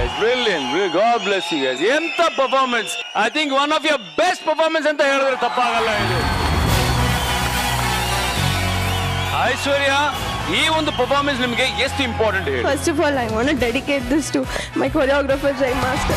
Guys brilliant god bless you guys ಎಂತ performance I think one of your best performance ಅಂತ ಹೇಳಿದ್ರೆ ತಪ್ಪಾಗಲ್ಲ ಇದು ಐಶ್ವರ್ಯ ಈ ಒಂದು ಪರ್ಫಾರ್ಮೆನ್ಸ್ ನಿಮಗೆ ಎಷ್ಟು ಇಂಪಾರ್ಟೆಂಟ್ ಹೇಳಿ First of all, I want to dedicate this to my choreographer, Jai Master.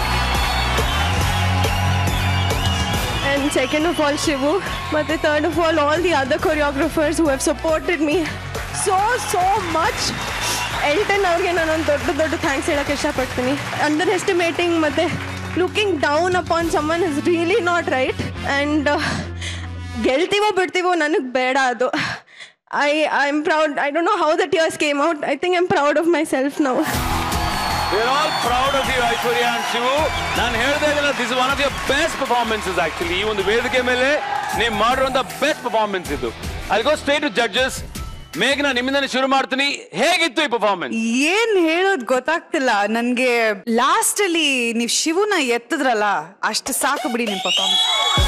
And second of all, Shivu. But the third of all, all the other choreographers who have supported me so, so much. Elton ಅವ್ರಿಗೆ ನಾನೊಂದು ದೊಡ್ಡ ದೊಡ್ಡ thanks ಹೇಳಕ್ಕೆ ಇಷ್ಟಪಡ್ತೀನಿ underestimating ಮತ್ತು looking down upon someone is really not right and ಗೆಲ್ತೀವೋ ಬಿಡ್ತೀವೋ ನನಗೆ ಬೇಡ ಅದು I I am proud I don't know how the tears came out I think I am proud of myself now We're all proud of you, Aishwarya and Shivu ನಾನು ಹೇಳ್ತಾ ಇದ್ದಲ್ಲ this one of your best performances actually ಈ ಒಂದು ವೇದಿಕೆ ಮೇಲೆ ನೀವು ಮಾಡಿರುವಂತ best performance ಇದು ಅಲ್ಲಿ ಗೋ ಸ್ಟೇಟ್ ಟು ಜಡ್ಜಸ್ ಮೇಘನಾ ನಿಮ್ಮಿಂದ ಶುರು ಮಾಡ್ತೀನಿ ಹೇಗಿತ್ತು ಈ ಪರ್ಫಾರ್ಮೆನ್ಸ್ ಏನ್ ಹೇಳೋದ್ ಗೊತ್ತಾಗ್ತಿಲ್ಲ ನನ್ಗೆ ಲಾಸ್ಟ್ ಅಲ್ಲಿ ನೀವ್ ಶಿವನ ಎತ್ತದ್ರಲ್ಲ ಅಷ್ಟು ಸಾಕು ಬಿಡಿ ನಿಮ್ performance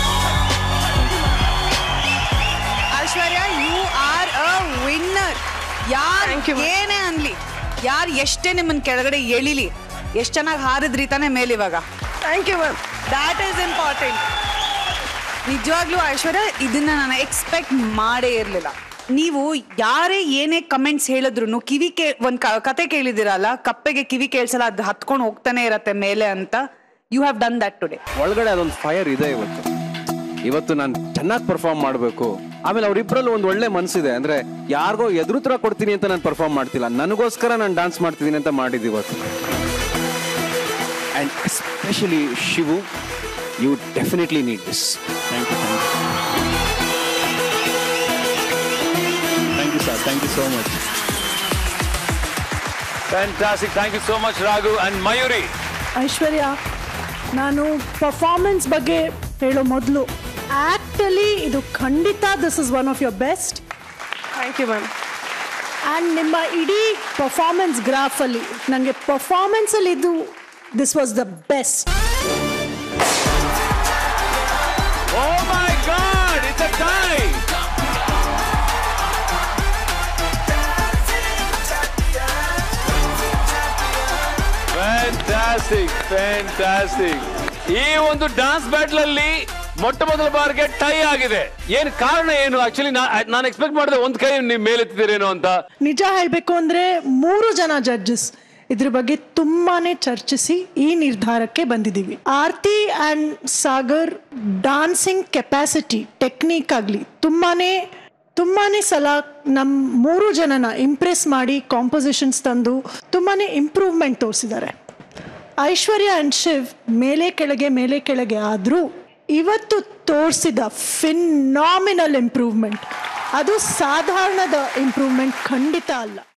Aishwarya you are a winner ಯಾರ್ Thank you, ma'am. ಏನೇ ಅನ್ಲಿ ಯಾರ್ ಎಷ್ಟೇ ನಿಮ್ಮನ್ ಕೆಳಗಡೆ ಎಳಿಲಿ ಎಷ್ಟ್ ಚೆನ್ನಾಗಿ ಹಾರಿದ್ರಿ ತಾನೇ ಮೇಲೆ ಇವಾಗ thank you ma'am that is important ನಿಜವಾಗ್ಲೂ ಐಶ್ವರ್ಯ ಇದನ್ನ ನಾನು ಎಕ್ಸ್ಪೆಕ್ಟ್ ಮಾಡೇ ಇರಲಿಲ್ಲ ನೀವು ಯಾರೇ ಏನೇ ಕಮೆಂಟ್ಸ್ ಹೇಳಿದ್ರು ಕಿವಿ ಕೇ ಒಂದ್ ಕ- ಕತೆ ಕೇಳಿದಿರಲ್ಲ ಕಪ್ಪೆಗೆ ಕಿವಿ ಕೇಳಿಸಲ್ಲ ಅದು ಹತ್ಕೊಂಡು ಹೋಗ್ತಾನೆ ಇರತ್ತೆ ಮೇಲೆ ಅಂತ you have done that today ಒಳಗಡೆ ಅದೊಂದು ಫೈರ್ ಇದೆ ಇವತ್ತು ಇವತ್ತು ನಾನು ಚೆನ್ನಾಗಿ ಪರ್ಫಾರ್ಮ್ ಮಾಡಬೇಕು ಆಮೇಲೆ ಅವರಿಬ್ಬರಲ್ಲಿ ಒಂದು ಒಳ್ಳೆ ಮನಸ್ಸಿದೆ ಅಂದ್ರೆ ಯಾರಿಗೋ ಎದುರುತ್ರ ಕೊಡ್ತೀನಿ ಅಂತ ನಾನು ಪರ್ಫಾರ್ಮ್ ಮಾಡ್ತಿಲ್ಲ ನನಗೋಸ್ಕರ ನಾನು ಡಾನ್ಸ್ ಮಾಡ್ತಿದ್ದೀನಿ ಅಂತ ಮಾಡಿದ್ದು ಇವತ್ತು and especially Shivu you definitely need this thank you thank you sir thank you so much fantastic thank you so much Raghu and Mayuri Aishwarya ನಾನು ಪರ್ಫಾರ್ಮೆನ್ಸ್ ಬಗ್ಗೆ ಹೇಳೋ ಮೊದಲು ಆ್ಯಕ್ಟಲಿ ಇದು ಖಂಡಿತ this is one of your best thank you ma'am and ನಿಮ್ಮ ಇಡೀ performance ಗ್ರಾಫಲ್ಲಿ ನನಗೆ ಪರ್ಫಾರ್ಮೆನ್ಸಲ್ಲಿ ಇದು this was the best oh my god it's a tie fantastic fantastic ಈ ಒಂದು ಡಾನ್ಸ್ ಬ್ಯಾಟ್ಲ್ ಅಲ್ಲಿ ಮೊಟ್ಟ ಮೊದಲ ಬಾರಿಗೆ ಟೈ ಆಗಿದೆ ಏನ್ ಕಾರಣ ಏನು ಆಕ್ಚುಲಿ ನಾನು ಎಕ್ಸ್ಪೆಕ್ಟ್ ಮಾಡಿದೆ ಒಂದ್ ಕೈ ನೀವು ಮೇಲೆತ್ತಿದ್ದೀರೇನೋ ಅಂತ ನಿಜ ಹೇಳಬೇಕು ಅಂದರೆ ಮೂರು ಜನ ಜಡ್ಜಸ್ ಇದ್ರ ಬಗ್ಗೆ ತುಂಬಾನೇ ಚರ್ಚಿಸಿ ಈ ನಿರ್ಧಾರಕ್ಕೆ ಬಂದಿದ್ದೀವಿ Aarthi and Sagar dancing capacity technique ಆಗಲಿ ತುಂಬಾನೇ ತುಂಬಾನೇ ಸಲ ನಮ್ಮ ಮೂರು ಜನನ ಇಂಪ್ರೆಸ್ ಮಾಡಿ ಕಾಂಪೋಸಿಷನ್ಸ್ ತಂದು ತುಂಬಾನೇ ಇಂಪ್ರೂವ್ಮೆಂಟ್ ತೋರಿಸಿದ್ದಾರೆ ಐಶ್ವರ್ಯ ಆ್ಯಂಡ್ ಶಿವ್ ಮೇಲೆ ಕೆಳಗೆ ಮೇಲೆ ಕೆಳಗೆ ಆದರೂ ಇವತ್ತು ತೋರಿಸಿದ ಫಿನ್ನಾಮಿನಲ್ ಇಂಪ್ರೂವ್ಮೆಂಟ್ ಅದು ಸಾಧಾರಣದ ಇಂಪ್ರೂವ್ಮೆಂಟ್ ಖಂಡಿತ ಅಲ್ಲ